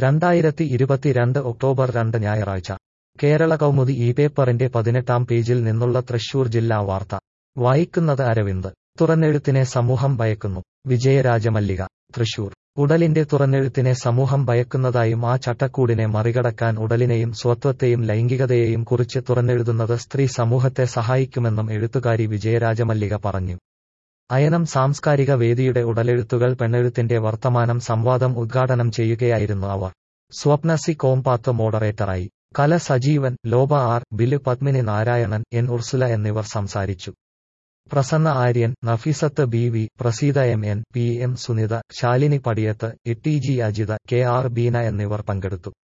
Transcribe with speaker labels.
Speaker 1: രണ്ടായിരത്തി ഇരുപത്തിരണ്ട് ഒക്ടോബർ രണ്ട് ഞായറാഴ്ച കേരള കൗമുദി ഈ പേപ്പറിന്റെ പതിനെട്ടാം പേജിൽ നിന്നുള്ള തൃശൂർ ജില്ലാ വാർത്ത വായിക്കുന്നത് അരവിന്ദ് തുറന്നെഴുത്തിനെ സമൂഹം ഭയക്കുന്നു വിജയരാജമല്ലിക തൃശൂർ ഉടലിന്റെ തുറന്നെഴുത്തിനെ സമൂഹം ഭയക്കുന്നതായും ആ ചട്ടക്കൂടിനെ മറികടക്കാൻ ഉടലിനെയും സ്വത്വത്തെയും ലൈംഗികതയെയും കുറിച്ച് തുറന്നെഴുതുന്നത് സ്ത്രീ സമൂഹത്തെ സഹായിക്കുമെന്നും എഴുത്തുകാരി വിജയരാജമല്ലിക പറഞ്ഞു അയനം സാംസ്കാരിക വേദിയുടെ ഉടലെഴുത്തുകൾ പെണ്ണെഴുത്തിന്റെ വർത്തമാനം സംവാദം ഉദ്ഘാടനം ചെയ്യുകയായിരുന്നു അവർ സ്വപ്ന സി കോംപാത്ത് മോഡറേറ്ററായി Kala Sajeevan Loba R Bilu Padmini Narayanan N Ursula എന്നിവർ സംസാരിച്ചു Prasanna Aryan Nafeesath B V Praseetha M N P M Sunitha Shalini Padiyath E T G Ajitha K R Beena എന്നിവർ പങ്കെടുത്തു